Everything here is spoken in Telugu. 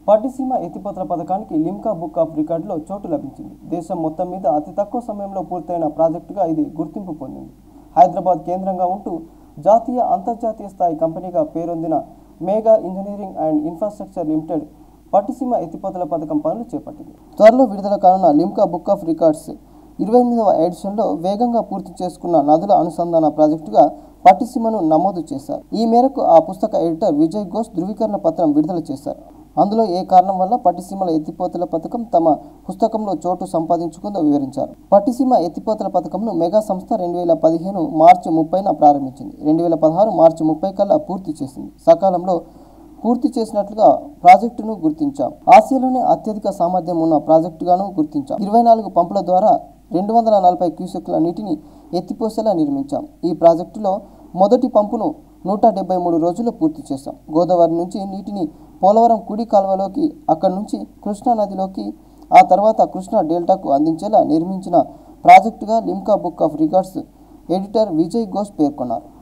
పట్టిసీమ ఎత్తిపోతల పథకానికి లిమ్కా బుక్ ఆఫ్ రికార్డులో చోటు లభించింది దేశం మొత్తం మీద అతి తక్కువ సమయంలో పూర్తయిన ప్రాజెక్టుగా ఇది గుర్తింపు పొందింది హైదరాబాద్ కేంద్రంగా ఉంటూ జాతీయ అంతర్జాతీయ స్థాయి కంపెనీగా పేరొందిన Megha engineering and infrastructure limited Pattiseema ఎత్తిపోతల పథకం పనులు చేపట్టింది త్వరలో విడుదల కానున్న లిమ్కా బుక్ ఆఫ్ రికార్డ్స్ ఇరవై ఎనిమిదవ ఎడిషన్లో వేగంగా పూర్తి చేసుకున్న నదుల అనుసంధాన ప్రాజెక్టుగా పట్టిసీమను నమోదు చేశారు ఈ మేరకు ఆ పుస్తక ఎడిటర్ విజయ్ ఘోష్ ధృవీకరణ పత్రం విడుదల చేశారు అందులో ఏ కారణం వల్ల పట్టిసీమల ఎత్తిపోతల పథకం తమ పుస్తకంలో చోటు సంపాదించుకుందో వివరించారు పట్టిసీమ ఎత్తిపోతల పథకంను మెగా సంస్థ రెండు వేల పదిహేను మార్చి ముప్పైన ప్రారంభించింది రెండు వేల పదహారు మార్చి ముప్పై కల్లా పూర్తి చేసింది సకాలంలో పూర్తి చేసినట్లుగా ప్రాజెక్టును గుర్తించాం ఆసియాలోనే అత్యధిక సామర్థ్యం ఉన్న ప్రాజెక్టుగాను గుర్తించాం ఇరవై నాలుగు పంపుల ద్వారా రెండు వందల నలభై క్యూసెక్ల నీటిని ఎత్తిపోసేలా నిర్మించాం ఈ ప్రాజెక్టులో మొదటి పంపును నూట డెబ్బై మూడు రోజుల్లో పూర్తి చేశాం గోదావరి నుంచి నీటిని పోలవరం కుడి కాలువలోకి అక్కడి నుంచి కృష్ణా నదిలోకి ఆ తర్వాత కృష్ణా డెల్టాకు అందించేలా నిర్మించిన ప్రాజెక్టుగా Limca book of records editor Vijay Ghosh పేర్కొన్నారు